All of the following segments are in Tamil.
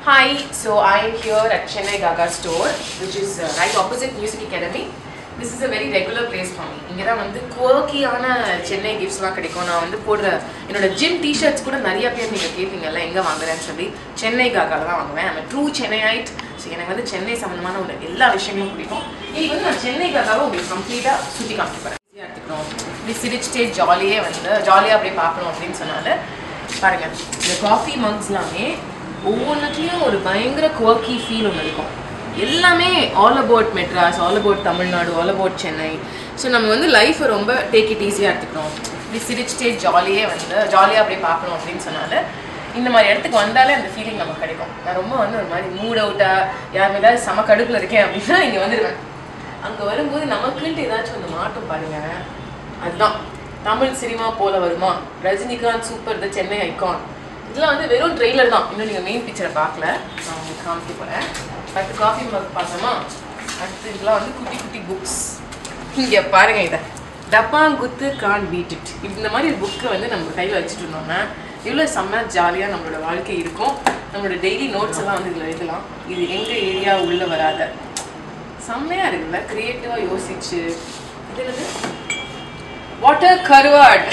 Hi, so I am here at Chennai Gaga store, which is uh, right opposite Music Academy. This is a very regular place for me. இங்கே தான் வந்து குவர்க்கியான சென்னை கிஃப்ட்ஸ்லாம் கிடைக்கும் நான் வந்து போடுற என்னோட ஜிம் டிஷர்ட்ஸ் கூட நிறைய பேர் நீங்கள் கேட்பீங்கல்ல எங்கே வாங்குறேன்னு சொல்லி சென்னை காகால தான் வாங்குவேன் I'm a ட்ரூ சென்னையாயிட் ஸோ எனக்கு வந்து சென்னை சம்மந்தமான உள்ள எல்லா விஷயங்களும் பிடிக்கும் இன்னைக்கு வந்து நான் சென்னை காகாவை உங்களுக்கு கம்ப்ளீட்டாக சுற்றி காமிக்க போகிறேன் ஈஸியாக எடுத்துக்கணும் இப்படி சிரிச்சிட்டே ஜாலியே வந்து ஜாலியாக அப்படியே பார்க்கணும் அப்படின்னு சொன்னால பாருங்க இந்த காஃபி மக்ஸ் எல்லாமே ஒவ்வொன்றுத்துலேயும் ஒரு பயங்கர குவர்க்கி ஃபீல் ஒன்று இருக்கும் எல்லாமே all about Madras all about Tamil Nadu all about Chennai so நம்ம வந்து லைஃப்பை ரொம்ப டேக் இட் ஈஸியாக எடுத்துக்கணும் இப்படி சிரிச்சிட்டே ஜாலியே வந்து ஜாலியாக அப்படியே பார்க்கணும் அப்படின்னு சொன்னால இந்த மாதிரி இடத்துக்கு வந்தாலே அந்த ஃபீலிங் நமக்கு கிடைக்கும் நான் ரொம்ப வந்து ஒரு மாதிரி மூட் அவுட்டாக யார் மேலாவது செம கடுப்பில் இருக்கேன் அப்படின்னா இங்கே வந்துடுவேன் அங்கே வரும்போது நமக்குன்ட்டு ஏதாச்சும் ஒன்று மாட்டும் பாருங்க அதுதான் தமிழ் சினிமா போல வருமா Rajinikanth super the Chennai icon இதெல்லாம் வந்து வெறும் ட்ரெய்லர் தான் இன்னும் நீங்கள் மெயின் பிக்சரை பார்க்கல நான் உங்களுக்கு காமிக்க போகிறேன் அடுத்து காஃபி மக் பார்த்தோமா அடுத்து இதெல்லாம் வந்து குட்டி குட்டி புக்ஸ் இங்கே பாருங்க இதை டப்பாங்குத்து கான் பீட் இட் இந்த மாதிரி ஒரு புக்கை வந்து நம்ம கையில் வச்சுட்டு இருந்தோம்னா எவ்வளோ செம்ம ஜாலியாக நம்மளோட வாழ்க்கை இருக்கும் நம்மளோட டெய்லி நோட்ஸ் எல்லாம் வந்து இதில் எழுதலாம் இது எங்கள் ஏரியா உள்ளே வராத செம்மையாக இருக்குல்ல க்ரியேட்டிவாக யோசிச்சு இது என்னது வாட்டர் கருவாட்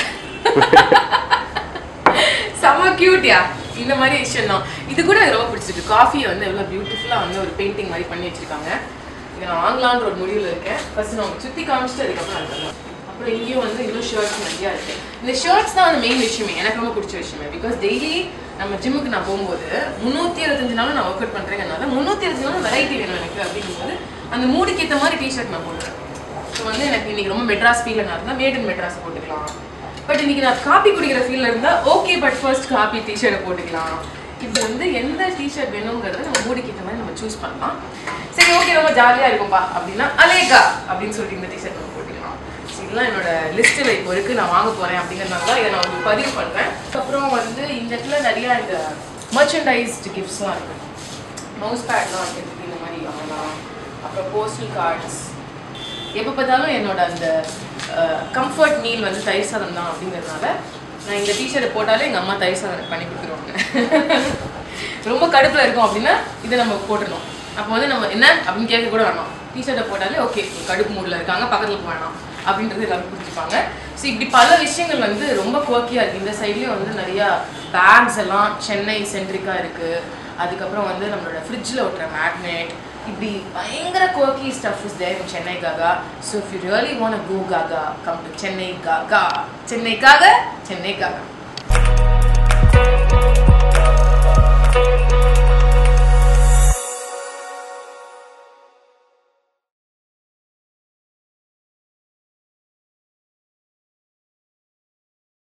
செம்ம கியூட்யா இந்த மாதிரி விஷயம் தான் இது கூட எனக்கு ரொம்ப பிடிச்சிருக்கு காஃபியை வந்து எவ்வளோ பியூட்டிஃபுல்லாக வந்து ஒரு பெயிண்டிங் மாதிரி பண்ணி வச்சிருக்காங்க இதை நான் வாங்கலான்ற ஒரு முடிவில் இருக்கேன் ஃபர்ஸ்ட் நான் உங்களுக்கு சுற்றி காமிச்சிட்டு அதுக்கப்புறம் அது பண்ணலாம் அப்புறம் இங்கேயும் வந்து இன்னும் ஷர்ட்ஸ் நிறையா இருக்கு இந்த ஷர்ட்ஸ் தான் வந்து மெயின் விஷயமே எனக்கு ரொம்ப பிடிச்ச விஷயமே பிகாஸ் டெய்லி நம்ம ஜிம்முக்கு நான் போகும்போது முந்நூற்றி இருபத்தஞ்சு நாளும் நான் ஒர்க் அவுட் பண்ணுறேங்கனால முந்நூற்றி இருபத்தஞ்சு நாளும் வெரைட்டி வேணும் எனக்கு அப்படிங்கும்போது அந்த மூடுக்கு ஏற்ற மாதிரி டிஷர்ட் நான் போடுறேன் ஸோ வந்து எனக்கு இன்னைக்கு ரொம்ப மெட்ராஸ் ஃபீலில் நான் இருந்தால் மேட் இன் மெட்ராஸ் போட்டுக்கலாம் பட் இன்னைக்கு நான் காப்பி குடிக்கிற ஃபீல்ல இருந்தா okay but first copy T-shirt போட்டுக்கலாம் இப்படி வந்து எந்த டிஷர்ட் வேணுங்கிறத நம்ம மூடிக்கு ஏற்ற மாதிரி நம்ம சூஸ் பண்ணலாம் சரி ஓகே ரொம்ப ஜாலியாக இருக்கும்பா அப்படின்னா அலேகா அப்படின்னு சொல்லிட்டு இந்த டிஷர்ட் நம்ம போட்டுக்கலாம் ஸோ இதெல்லாம் என்னோட லிஸ்ட்டில் இப்போ இருக்கு நான் வாங்க போகிறேன் அப்படிங்கிறதுனால தான் இதை நான் உங்களுக்கு பதிவு பண்ணுறேன் அப்புறம் வந்து இந்த இடத்துல நிறையா இந்த மர்ச்சன்டைஸ்டு கிஃப்ட்ஸ்லாம் இருக்கு மவுஸ் பேட்லாம் வைக்கிறதுக்கு இந்த மாதிரி வாங்கலாம் அப்புறம் போஸ்டல் கார்ட்ஸ் எப்போ பார்த்தாலும் என்னோட அந்த கம்ஃபர்ட் மீல் வந்து தயிர் சாதம் தான் அப்படிங்கிறதுனால நான் இந்த டிஷர்ட் போட்டாலே எங்கள் அம்மா தயிர் சாதம் எனக்கு பண்ணி கொடுத்துருவாங்க ரொம்ப கடுப்பில் இருக்கும் அப்படின்னா இதை நம்ம போட்டுடணும் அப்போ வந்து நம்ம என்ன அப்படின்னு கேட்க கூட வேணாம் டிஷர்ட்டை போட்டாலே ஓகே கடுப்பு மூடில் இருக்காங்க பக்கத்தில் வேணாம் அப்படின்றது எல்லாரும் புரிஞ்சுப்பாங்க ஸோ இப்படி பல விஷயங்கள் வந்து ரொம்ப குவர்க்கியாக இருக்குது இந்த சைட்லேயும் வந்து நிறையா பேக்ஸ் எல்லாம் சென்னை சென்ட்ரிக்காக இருக்குது அதுக்கப்புறம் வந்து நம்மளோட ஃப்ரிட்ஜில் ஒட்டுற மேக்னெட் இப்படி பயங்கர kooky stuff is there Chennai gaga so if you really want go gaga come to Chennai gaga சென்னைக்காக சென்னை காகா